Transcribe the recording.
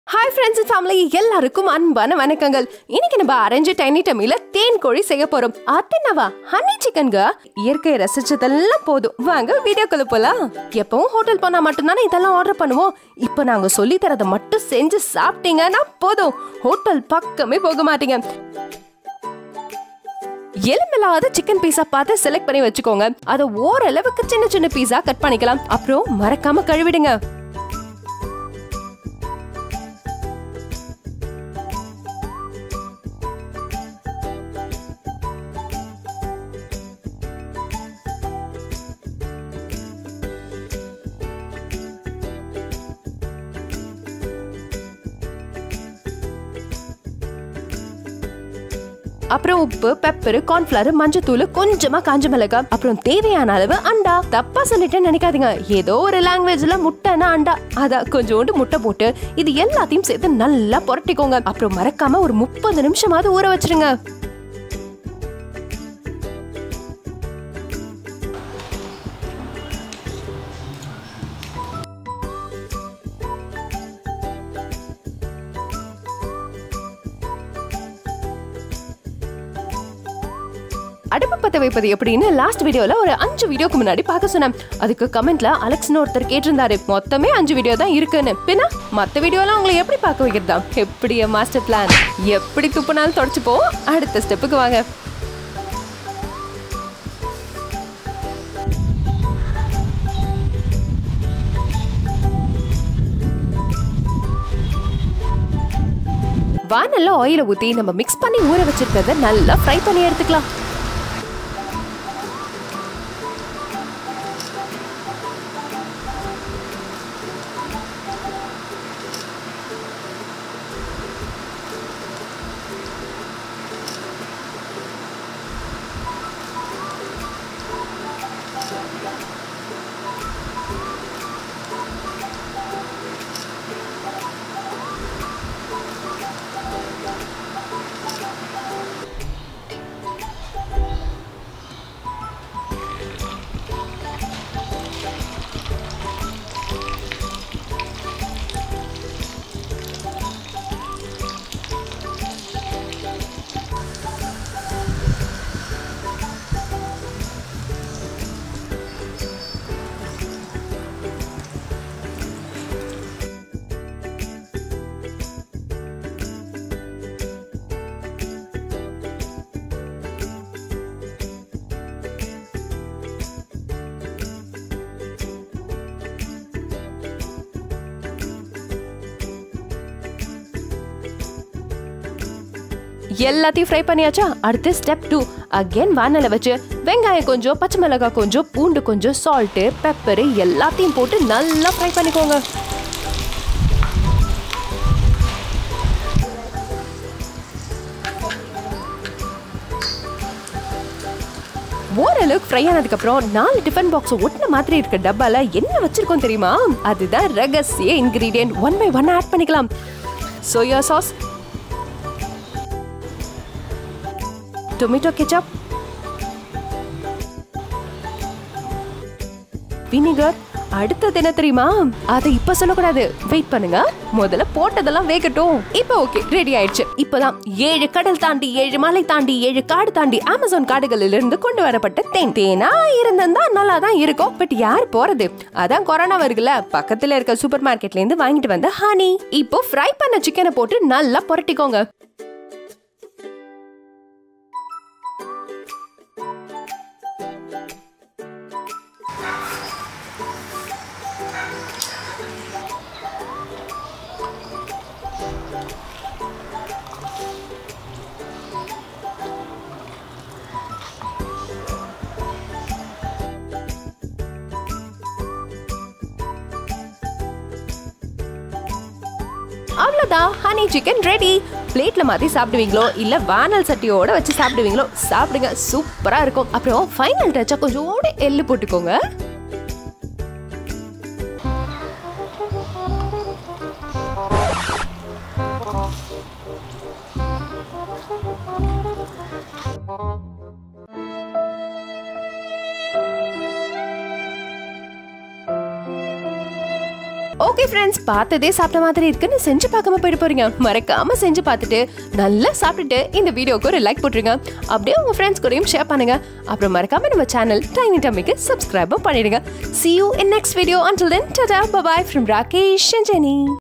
hi friends and family எல்லாருக்கும் அன்பான வணக்கங்கள் இன்னைக்கு நம்ம அரஞ்சு டைனி டம்மில தேன் கோழி செய்ய போறோம் அத்தினவா ஹனி சிக்கன்க இயற்கையை ரசிச்சதெல்லாம் போதும் வாங்க வீடியோக்குள்ள போலாம் எப்பவும் ஹோட்டல் போனா மட்டும்தானே இதெல்லாம் ஆர்டர் பண்ணுவோம் இப்போ நாங்க சொல்லி தரதை மட்டும் செஞ்சு சாப்பிட்டீங்கன்னா போதும் ஹோட்டல் பக்கமே போக மாட்டீங்க எலுமில்லாத சிக்கன் பீஸா பார்த்து செலக்ட் பண்ணி வச்சுக்கோங்க அதை ஓரளவுக்கு சின்ன சின்ன பீஸா கட் பண்ணிக்கலாம் அப்புறம் மறக்காம கழுவிடுங்க அப்புறம் உப்பு பெப்பர் கார்ன்ஃபிளவர் மஞ்சத்தூள் கொஞ்சமா காஞ்ச மிளகாய் அப்புறம் தேவையான அளவு அண்டா தப்பா சொல்லிட்டேன்னு நினைக்காதீங்க ஏதோ ஒரு லாங்குவேஜ்ல முட்டைனா அண்டா அத கொஞ்சோண்டு முட்டை போட்டு இது எல்லாத்தையும் சேர்த்து நல்லா புரட்டிக்கோங்க அப்புறம் மறக்காம ஒரு முப்பது நிமிஷமாவது ஊற வச்சிருங்க அடுப்பு பத்த வைப்பது எப்படின்னு லாஸ்ட் வீடியோல ஒரு அஞ்சு வீடியோக்கு முன்னாடி பார்க்க சொன்னேன் அதுக்கு கமெண்ட்ல அலெக்ஸ்னு ஒருத்தர் கேட்டிருந்தாரு மொத்தமே அஞ்சு வீடியோ தான் இருக்குன்னு பின்ன மத்த வீடியோலாம் உங்களை எப்படி பார்க்க வைக்கிறதா எப்படி மாஸ்டர் பிளான் எப்படி துப்புனாலும் தொடச்சுப்போம் அடுத்த ஸ்டெப்புக்கு வாங்க வானல்ல ஆயில ஊத்தி நம்ம மிக்ஸ் பண்ணி ஊற வச்சிருக்கிறத நல்லா ஃப்ரை பண்ணி எடுத்துக்கலாம் எல்லாத்தையும் ஃப்ரை பண்ணியாச்சா அடுத்து ஸ்டெப் டூ அகைன் வானல வச்சு வெங்காயம் கொஞ்சம் பச்சை மிளகாய் கொஞ்சம் பூண்டு கொஞ்சம் சால்ட்டு பெப்பரு எல்லாத்தையும் போட்டு நல்லா ஃப்ரை பண்ணிக்கோங்க ஓரளவுக்கு ஃப்ரை ஆனதுக்கு அப்புறம் நாலு டிஃபன் பாக்ஸ் ஒட்டின மாதிரி இருக்க டப்பால என்ன வச்சிருக்கோம் தெரியுமா அதுதான் ரகசிய ingredient one by one add பண்ணிக்கலாம் soya sauce tomato ketchup vinegar அடுத்தது என்ன தெரியுமா அதை இப்ப சொல்லக்கூடாது வெயிட் பண்ணுங்க முதல்ல போட்டதெல்லாம் வேகட்டும் இப்போ ஓகே ரெடி ஆயிடுச்சு இப்பதான் ஏழு கடல் தாண்டி ஏழு மலை தாண்டி ஏழு காடு தாண்டி அமேசான் காடுகளில் இருந்து கொண்டு வரப்பட்ட தேன் தேனா இருந்திருந்தா நல்லா தான் இருக்கும் பட் யார் போறது அதான் கொரோனா வருகுல பக்கத்துல இருக்க சூப்பர் மார்க்கெட்ல இருந்து வாங்கிட்டு வந்த ஹனி இப்போ ஃப்ரை பண்ண சிக்கனை போட்டு நல்லா புரட்டிக்கோங்க அவ்வளோதான் ஹனி சிக்கன் ரெடி பிளேட்ல மாத்தி சாப்பிடுவீங்களோ இல்ல வானல் சட்டியோட வச்சு சாப்பிடுவீங்களோ சாப்பிடுங்க சூப்பரா இருக்கும் அப்புறம் ஃபைனல் டச்சா கொஞ்சோட எள்ளு போட்டுக்கோங்க ஓகே ஃப்ரெண்ட்ஸ் பார்த்ததே சாப்பிட்ட மாதிரி இருக்குன்னு செஞ்சு பார்க்காம போயிட்டு போறீங்க மறக்காம செஞ்சு பார்த்துட்டு நல்லா சாப்பிட்டுட்டு இந்த வீடியோக்கு ஒரு லைக் போட்டுருங்க அப்படியே உங்க ஃப்ரெண்ட்ஸ் கூடயும் ஷேர் பண்ணுங்க அப்புறம் மறக்காம நம்ம சேனல் டைனி டம்மிக்கு சப்ஸ்கிரைபும் பண்ணிடுங்க see you in next video until then tada bye bye from rakesh and jenny